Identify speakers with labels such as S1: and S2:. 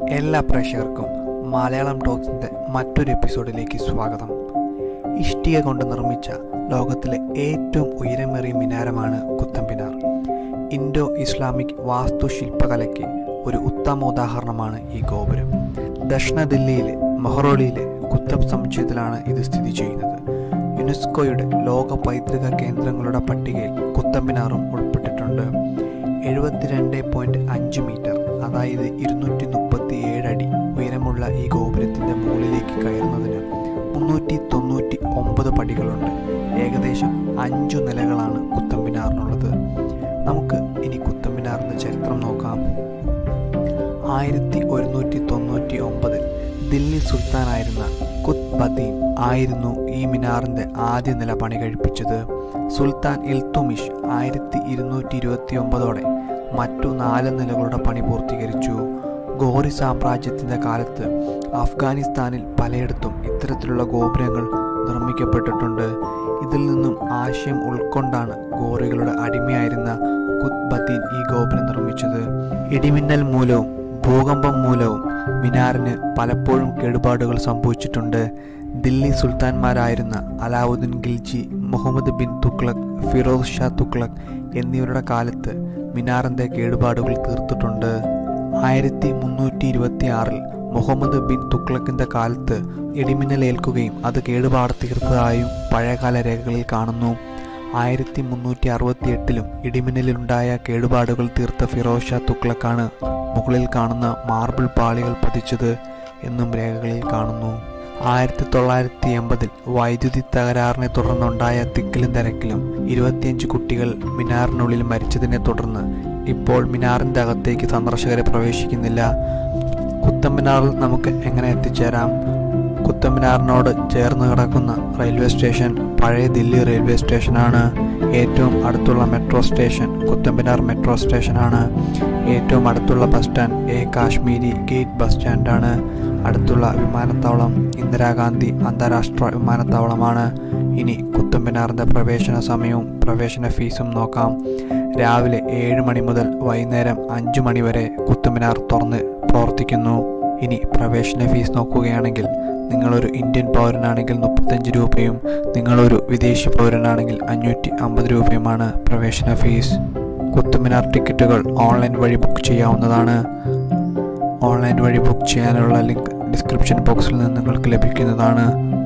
S1: എല്ലാ പ്രേക്ഷകർക്കും മലയാളം ടോക്സിൻ്റെ മറ്റൊരു എപ്പിസോഡിലേക്ക് സ്വാഗതം ഇഷ്ടിക കൊണ്ട് നിർമ്മിച്ച ലോകത്തിലെ ഏറ്റവും ഉയരമേറിയ മിനാരമാണ് കുത്തമ്പിനാർ ഇൻഡോ ഇസ്ലാമിക് വാസ്തുശില്പകലയ്ക്ക് ഒരു ഉത്തമ ഉദാഹരണമാണ് ഈ ഗോപുരം ദക്ഷിണ ദില്ലിയിലെ മൊഹറോളിയിലെ കുത്തബ് സമുച്ചയത്തിലാണ് ഇത് സ്ഥിതി ചെയ്യുന്നത് യുനെസ്കോയുടെ ലോക പൈതൃക കേന്ദ്രങ്ങളുടെ പട്ടികയിൽ കുത്തമ്പിനാറും ഉൾപ്പെട്ടിട്ടുണ്ട് എഴുപത്തിരണ്ട് പോയിന്റ് അഞ്ച് മീറ്റർ അതായത് ഇരുന്നൂറ്റി മുപ്പത്തി ഏഴ് അടി ഉയരമുള്ള ഈ ഗോപുരത്തിൻ്റെ മുകളിലേക്ക് കയറുന്നതിന് മുന്നൂറ്റി തൊണ്ണൂറ്റി ഒമ്പത് പടികളുണ്ട് ഏകദേശം അഞ്ചു നിലകളാണ് കുത്തമ്പിനാറിനുള്ളത് നമുക്ക് ഇനി കുത്തമ്പിനാറിൻ്റെ ചരിത്രം നോക്കാം ആയിരത്തി ഒരുന്നൂറ്റി തൊണ്ണൂറ്റി ഒമ്പതിൽ ദില്ലി സുൽത്താനായിരുന്ന കുത്ബദ്ദീൻ ആയിരുന്നു ഈ മിനാറിൻ്റെ ആദ്യ നില പണി കഴിപ്പിച്ചത് സുൽത്താൻ ഇൽത്തുമിഷ് ആയിരത്തി ഇരുന്നൂറ്റി ഇരുപത്തി ഒമ്പതോടെ മറ്റു നാല് നിലകളുടെ പണി പൂർത്തീകരിച്ചു ഗോറി സാമ്രാജ്യത്തിൻ്റെ കാലത്ത് അഫ്ഗാനിസ്ഥാനിൽ പലയിടത്തും ഇത്തരത്തിലുള്ള ഗോപുരങ്ങൾ നിർമ്മിക്കപ്പെട്ടിട്ടുണ്ട് ഇതിൽ നിന്നും ആശയം ഉൾക്കൊണ്ടാണ് ഗോറികളുടെ അടിമയായിരുന്ന കുത്ബദ്ദീൻ ഈ ഗോപുരം നിർമ്മിച്ചത് ഇടിമിന്നൽ മൂലവും ഭൂകമ്പം മൂലവും മിനാറിന് പലപ്പോഴും കേടുപാടുകൾ സംഭവിച്ചിട്ടുണ്ട് ദില്ലി സുൽത്താൻമാരായിരുന്ന അലാവുദ്ദീൻ ഖിൽജി മുഹമ്മദ് ബിൻ തുഗ്ലക് ഫിറോസ് ഷാ തുഗ്ലക് എന്നിവരുടെ കാലത്ത് മിനാറിൻ്റെ കേടുപാടുകൾ തീർത്തിട്ടുണ്ട് ആയിരത്തി മുന്നൂറ്റി ഇരുപത്തി ആറിൽ മുഹമ്മദ് ബിൻ തുഗ്ലക്കിൻ്റെ കാലത്ത് ഇടിമിന്നലേൽക്കുകയും അത് കേടുപാട് തീർത്തതായും പഴയകാല രേഖകളിൽ കാണുന്നു ആയിരത്തി മുന്നൂറ്റി അറുപത്തി എട്ടിലും ഇടിമിന്നലിലുണ്ടായ കേടുപാടുകൾ തീർത്ത ഫിറോസ് ഷാ തുഗ്ലക്കാണ് മുകളിൽ കാണുന്ന മാർബിൾ പാളികൾ പതിച്ചത് എന്നും രേഖകളിൽ കാണുന്നു ആയിരത്തി തൊള്ളായിരത്തി എൺപതിൽ വൈദ്യുതി തകരാറിനെ തുടർന്നുണ്ടായ തിക്കിലും തിരക്കിലും ഇരുപത്തിയഞ്ച് കുട്ടികൾ മിനാറിനുള്ളിൽ മരിച്ചതിനെ തുടർന്ന് ഇപ്പോൾ മിനാറിൻ്റെ അകത്തേക്ക് സന്ദർശകരെ പ്രവേശിക്കുന്നില്ല കുത്തമ്മിനാറിൽ നമുക്ക് എങ്ങനെ എത്തിച്ചേരാം കുത്തമ്മിനാറിനോട് ചേർന്ന് കിടക്കുന്ന റെയിൽവേ സ്റ്റേഷൻ പഴയ ദില്ലി റെയിൽവേ സ്റ്റേഷനാണ് ഏറ്റവും അടുത്തുള്ള മെട്രോ സ്റ്റേഷൻ കുത്തമ്പിനാർ മെട്രോ സ്റ്റേഷനാണ് ഏറ്റവും അടുത്തുള്ള bus stand A Kashmiri gate bus സ്റ്റാൻഡാണ് അടുത്തുള്ള വിമാനത്താവളം ഇന്ദിരാഗാന്ധി അന്താരാഷ്ട്ര വിമാനത്താവളമാണ് ഇനി കുത്തമ്പിനാറിൻ്റെ പ്രവേശന സമയവും പ്രവേശന ഫീസും നോക്കാം രാവിലെ ഏഴ് മണി മുതൽ വൈകുന്നേരം അഞ്ച് മണി വരെ കുത്തമ്പിനാർ തുറന്ന് പ്രവർത്തിക്കുന്നു ഇനി പ്രവേശന ഫീസ് നോക്കുകയാണെങ്കിൽ നിങ്ങളൊരു ഇന്ത്യൻ പൗരനാണെങ്കിൽ മുപ്പത്തഞ്ച് രൂപയും നിങ്ങളൊരു വിദേശി പൗരനാണെങ്കിൽ അഞ്ഞൂറ്റി അമ്പത് രൂപയുമാണ് പ്രവേശന ഫീസ് കുത്തുമിനാർ ടിക്കറ്റുകൾ ഓൺലൈൻ വഴി ബുക്ക് ചെയ്യാവുന്നതാണ് ഓൺലൈൻ വഴി ബുക്ക് ചെയ്യാനുള്ള ലിങ്ക് ഡിസ്ക്രിപ്ഷൻ ബോക്സിൽ നിന്ന് നിങ്ങൾക്ക് ലഭിക്കുന്നതാണ്